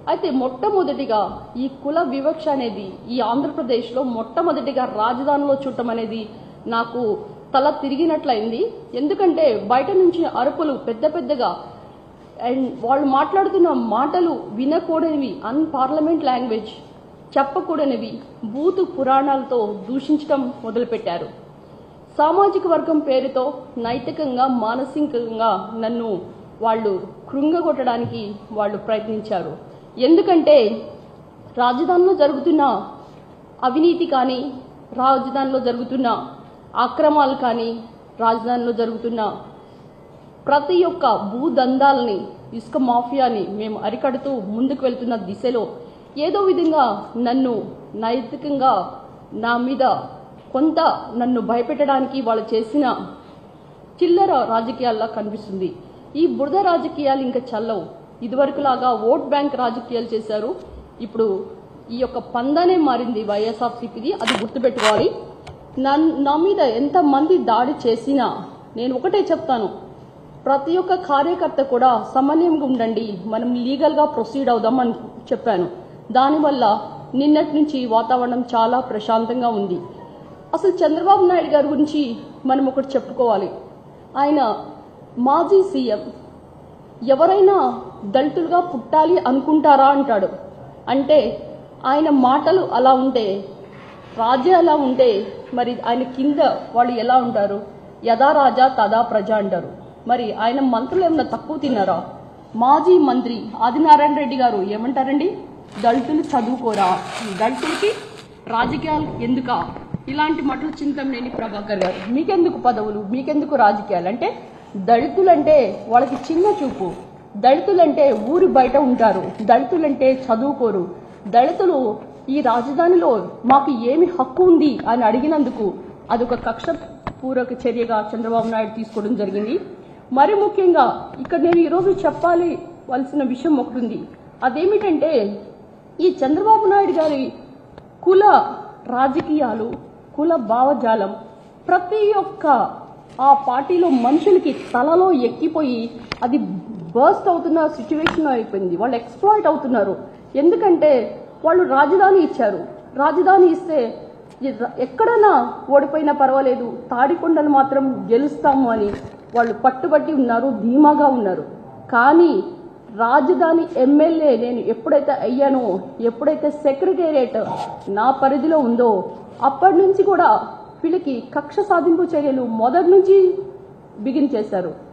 అయితే మొట్టమొదటిగా ఈ కుల వివక్ష అనేది ఈ ఆంధ్రప్రదేశ్లో మొట్టమొదటిగా రాజధానిలో చుట్టం అనేది నాకు తల తిరిగినట్లయింది ఎందుకంటే బయట నుంచి అరుపులు పెద్ద పెద్దగా అండ్ వాళ్ళు మాట్లాడుతున్న మాటలు వినకూడనివి అన్ పార్లమెంట్ లాంగ్వేజ్ చెప్పకూడనివి బూతు పురాణాలతో దూషించడం మొదలుపెట్టారు సామాజిక వర్గం పేరుతో నైతికంగా మానసికంగా నన్ను వాళ్ళు కృంగగొట్టడానికి వాళ్ళు ప్రయత్నించారు ఎందుకంటే రాజధానిలో జరుగుతున్న అవినీతి కానీ రాజధానిలో జరుగుతున్న అక్రమాలు కానీ రాజధానిలో జరుగుతున్న ప్రతి ఒక్క భూదందాలని ఇసుక మాఫియాని మేము అరికడుతూ ముందుకు వెళ్తున్న దిశలో ఏదో విధంగా నన్ను నైతికంగా నా మీద కొంత నన్ను భయపెట్టడానికి వాళ్ళు చేసిన చిల్లర రాజకీయాల్లా కనిపిస్తుంది ఈ బురద రాజకీయాలు ఇంకా చల్లవు ఇదివరకులాగా ఓట్ బ్యాంక్ రాజకీయాలు చేశారు ఇప్పుడు ఈ యొక్క పందనే మారింది వైఎస్ఆర్సీపీది అది గుర్తుపెట్టుకోవాలి నన్ నా మీద ఎంతమంది దాడి చేసినా నేను ఒకటే చెప్తాను ప్రతి ఒక్క కార్యకర్త కూడా సమన్వయంగా ఉండండి మనం లీగల్గా ప్రొసీడ్ అవుదామని చెప్పాను దానివల్ల నిన్నటి నుంచి వాతావరణం చాలా ప్రశాంతంగా ఉంది అసలు చంద్రబాబు నాయుడు గారి గురించి మనం ఒకటి చెప్పుకోవాలి ఆయన మాజీ సీఎం ఎవరైనా దళితులుగా పుట్టాలి అనుకుంటారా అంటాడు అంటే ఆయన మాటలు అలా ఉంటే రాజే అలా ఉంటే మరి ఆయన కింద వాళ్ళు ఎలా ఉంటారు యథా రాజా తదా ప్రజ అంటారు మరి ఆయన మంత్రులు ఏమన్నా తక్కువ తిన్నారా మాజీ మంత్రి ఆదినారాయణ రెడ్డి గారు ఏమంటారండి దళితులు చదువుకోరా దళితులకి రాజకీయాలు ఎందుకా ఇలాంటి మటులు చింతమనేని ప్రభాకర్ గారు మీకెందుకు పదవులు మీకెందుకు రాజకీయాలు అంటే దళితులంటే వాళ్ళకి చిన్న చూపు దళితులంటే ఊరి బయట ఉంటారు దళితులంటే చదువుకోరు దళితులు ఈ రాజధానిలో మాకు ఏమి హక్కు ఉంది అని అడిగినందుకు అదొక కక్ష పూర్వక చర్యగా చంద్రబాబు నాయుడు తీసుకోవడం జరిగింది మరి ముఖ్యంగా ఇక్కడ నేను ఈరోజు చెప్పాలి వలసిన విషయం ఒకటి ఉంది అదేమిటంటే ఈ చంద్రబాబు నాయుడు గారి కుల రాజకీయాలు కుల భావజాలం ప్రతి ఒక్క ఆ పార్టీలో మనుషులకి తలలో ఎక్కిపోయి అది బర్స్ట్ అవుతున్న సిచ్యువేషన్ అయిపోయింది వాళ్ళు ఎక్స్ప్లాయిట్ అవుతున్నారు ఎందుకంటే వాళ్ళు రాజధాని ఇచ్చారు రాజధాని ఇస్తే ఎ- ఎక్కడైనా ఓడిపోయినా పర్వాలేదు తాడికొండలు మాత్రం గెలుస్తాము అని వాళ్ళు పట్టుబట్టి ఉన్నారు ధీమాగా ఉన్నారు కానీ రాజధాని ఎమ్మెల్యే నేను ఎప్పుడైతే అయ్యానో ఎప్పుడైతే సెక్రటేరియట్ నా పరిధిలో ఉందో అప్పటి నుంచి కూడా వీళ్ళకి కక్ష సాధింపు చర్యలు మొదటి నుంచి బిగిన్ చేశారు